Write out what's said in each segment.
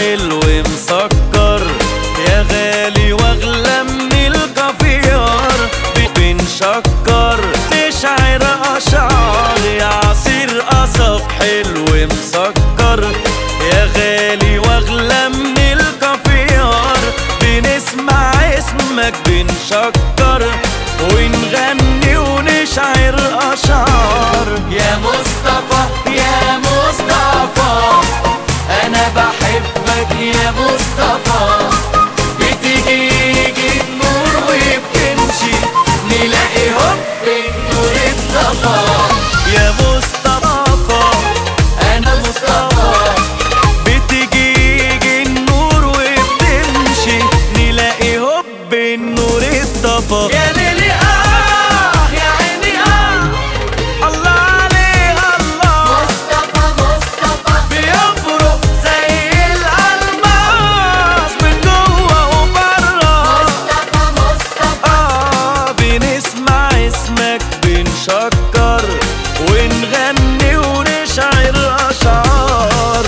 حلو مسكر يا غالي واغلى من الكافيار بنشكر تشعر اشعار يا عصير قصب حلو مسكر يا غالي واغلى من الكافيار بنسمع اسمك بنشكر ونغني ونشعر اشعار يا مصطفى يا مصطفى انا بحبك يا مصطفى بتيجي النور وبتمشي نلاقي هوب النور اتطفى يا مصطفى انا مصطفى بتجيجي النور وبتمشي نلاقي هوب النور اتطفى يا ليلي اه يا عيني اه الله عليه الله مصطفى مصطفى بيبرق زي الألماس من جوه وبره مصطفى مصطفى آه بنسمع اسمك بنشكر ونغني ونشعر أشعار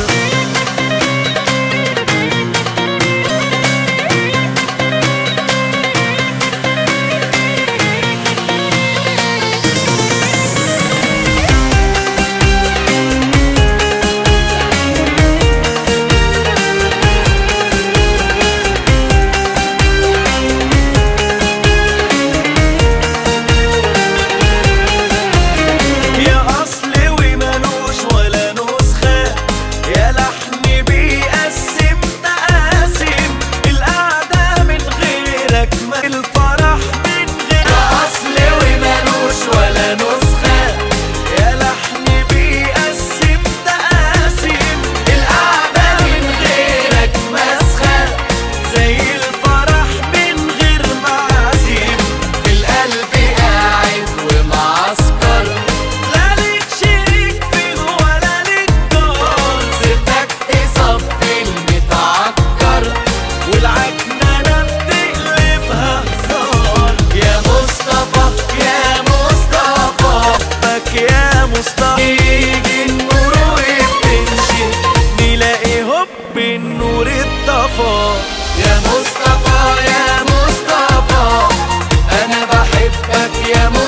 يا أصل وملوش ولا نسخة يا لحن بيقسم تقاسم القعدة من غيرك ما الفرح من غير اصل ومالوش ولا نسخه يا لحن بيقسم تقاسم القعده من غيرك مسخه زي الفرح من غير معازيم في القلب قاعد ومعسكر لا ليك شريك فيه ولا ليك جار سيبك تصفي المتعكر والعكنانة بتقلبها هزار يا مصطفى يا مصطفى فك يا مصطفى يجي النور وبتمشي نلاقي هوب النور اتطفى يا مصطفى يا مصطفى انا بحبك يا مصطفى